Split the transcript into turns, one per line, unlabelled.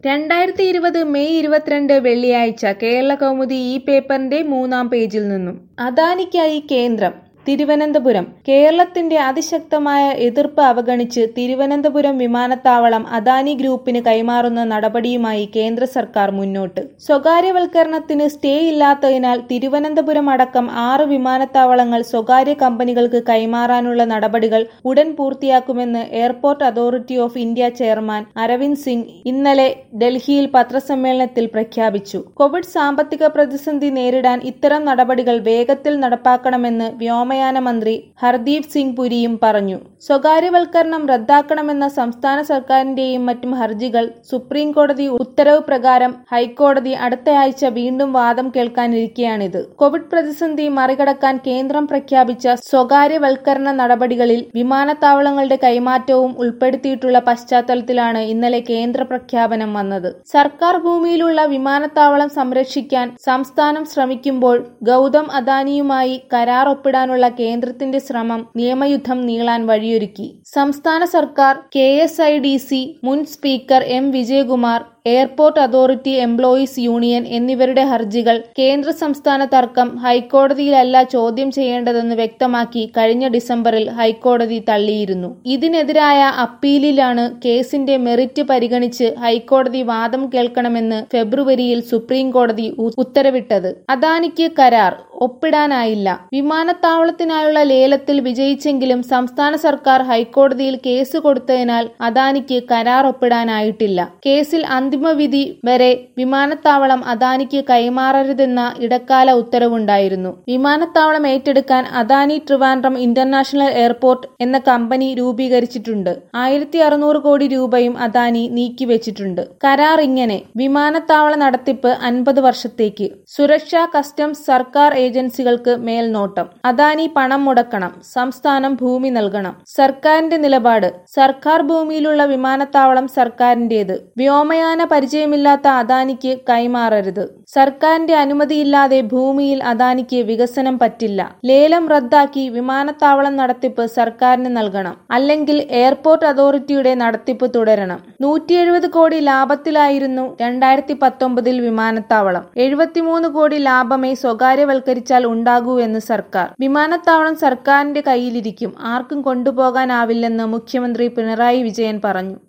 രണ്ടായിരത്തി ഇരുപത് മെയ് ഇരുപത്തിരണ്ട് വെള്ളിയാഴ്ച കേരള കൗമുദി ഈ പേപ്പറിന്റെ മൂന്നാം പേജിൽ നിന്നും അദാനിക്കായി കേന്ദ്രം തിരുവനന്തപുരം കേരളത്തിന്റെ അതിശക്തമായ എതിർപ്പ് അവഗണിച്ച് തിരുവനന്തപുരം വിമാനത്താവളം അദാനി ഗ്രൂപ്പിന് കൈമാറുന്ന നടപടിയുമായി കേന്ദ്ര സർക്കാർ മുന്നോട്ട് സ്വകാര്യവൽക്കരണത്തിന് സ്റ്റേ ഇല്ലാത്തതിനാൽ തിരുവനന്തപുരം അടക്കം ആറ് വിമാനത്താവളങ്ങൾ സ്വകാര്യ കമ്പനികൾക്ക് കൈമാറാനുള്ള നടപടികൾ ഉടൻ പൂർത്തിയാക്കുമെന്ന് airport authority of India chairman Aravind Singh ഇന്നലെ ഡൽഹിയിൽ പത്രസമ്മേളനത്തിൽ പ്രഖ്യാപിച്ചു കോവിഡ് സാമ്പത്തിക പ്രതിസന്ധി നേരിടാൻ ഇത്തരം നടപടികൾ വേഗത്തിൽ നടപ്പാക്കണമെന്ന് വ്യോമ വ്യോമയാന മന്ത്രി ഹർദീപ് സിംഗ് പുരിയും പറഞ്ഞു സ്വകാര്യവൽക്കരണം റദ്ദാക്കണമെന്ന സംസ്ഥാന സർക്കാരിന്റെയും മറ്റും ഹർജികൾ സുപ്രീം കോടതി ഉത്തരവ് പ്രകാരം ഹൈക്കോടതി അടുത്തയാഴ്ച വീണ്ടും വാദം കേൾക്കാനിരിക്കെയാണിത് കോവിഡ് പ്രതിസന്ധി മറികടക്കാൻ കേന്ദ്രം പ്രഖ്യാപിച്ച സ്വകാര്യവൽക്കരണ നടപടികളിൽ വിമാനത്താവളങ്ങളുടെ കൈമാറ്റവും ഉൾപ്പെടുത്തിയിട്ടുള്ള പശ്ചാത്തലത്തിലാണ് ഇന്നലെ കേന്ദ്ര പ്രഖ്യാപനം വന്നത് സർക്കാർ ഭൂമിയിലുള്ള വിമാനത്താവളം സംരക്ഷിക്കാൻ സംസ്ഥാനം ശ്രമിക്കുമ്പോൾ ഗൗതം അദാനിയുമായി കരാർ ഒപ്പിടാനുള്ള ഉള്ള കേന്ദ്രത്തിന്റെ ശ്രമം നിയമയുദ്ധം നീളാൻ വഴിയൊരുക്കി സംസ്ഥാന സർക്കാർ K S I D C മുൻ speaker M Vijayakumar airport authority employees union എന്നിവരുടെ ഹർജികൾ കേന്ദ്ര സംസ്ഥാന തർക്കം ഹൈക്കോടതിയിലല്ല ചോദ്യം ചെയ്യേണ്ടതെന്ന് വ്യക്തമാക്കി കഴിഞ്ഞ ഡിസംബറിൽ ഹൈക്കോടതി തള്ളിയിരുന്നു ഇതിനെതിരായ അപ്പീലിലാണ് കേസിന്റെ മെറിറ്റ് പരിഗണിച്ച് ഹൈക്കോടതി വാദം കേൾക്കണമെന്ന് ഫെബ്രുവരിയിൽ സുപ്രീം കോടതി ഉത്തരവിട്ടത് അദാനിക്ക് കരാർ ഒപ്പിടാനായില്ല വിമാനത്താവളത്തിനായുള്ള ലേലത്തിൽ വിജയിച്ചെങ്കിലും സംസ്ഥാന സർക്കാർ ഹൈക്കോടതിയിൽ കേസ് കൊടുത്തതിനാൽ അദാനിക്ക് കരാർ ഒപ്പിടാനായിട്ടില്ല കേസിൽ അന്തിമവിധി വരെ വിമാനത്താവളം അദാനിക്ക് കൈമാറരുതെന്ന ഇടക്കാല ഉത്തരവുണ്ടായിരുന്നു വിമാനത്താവളം ഏറ്റെടുക്കാൻ അദാനി ട്രിവാൻഡ്രം ഇന്റർനാഷണൽ എയർപോർട്ട് എന്ന കമ്പനി രൂപീകരിച്ചിട്ടുണ്ട് ആയിരത്തി അറുന്നൂറ് കോടി രൂപയും അദാനി നീക്കിവെച്ചിട്ടുണ്ട് കരാർ ഇങ്ങനെ വിമാനത്താവള നടത്തിപ്പ് അൻപത് വർഷത്തേക്ക് സുരക്ഷാ കസ്റ്റംസ് സർക്കാർ ഏജൻസികൾക്ക് മേൽനോട്ടം അദാനി പണം മുടക്കണം സംസ്ഥാനം ഭൂമി നൽകണം സർക്കാരിന്റെ നിലപാട് സർക്കാർ ഭൂമിയിലുള്ള വിമാനത്താവളം സർക്കാരിന്റേത് വ്യോമയാന പരിചയമില്ലാത്ത അദാനിക്ക് കൈമാറരുത് സർക്കാരിന്റെ അനുമതിയില്ലാതെ ഭൂമിയിൽ അദാനിക്ക് വികസനം പറ്റില്ല ലേലം റദ്ദാക്കി വിമാനത്താവളം നടത്തിപ്പ് സർക്കാരിന് നൽകണം അല്ലെങ്കിൽ എയർപോർട്ട് അതോറിറ്റിയുടെ നടത്തിപ്പ് തുടരണം നൂറ്റി എഴുപത് കോടി ലാഭത്തിലായിരുന്നു രണ്ടായിരത്തി പത്തൊമ്പതിൽ വിമാനത്താവളം എഴുപത്തിമൂന്ന് കോടി ലാഭമേ സ്വകാര്യവൽക്കരിച്ചാൽ ഉണ്ടാകൂ എന്ന് സർക്കാർ വിമാനത്താവളം സർക്കാരിന്റെ കയ്യിലിരിക്കും ആർക്കും കൊണ്ടുപോകാനാവില്ലെന്ന് മുഖ്യമന്ത്രി പിണറായി വിജയൻ പറഞ്ഞു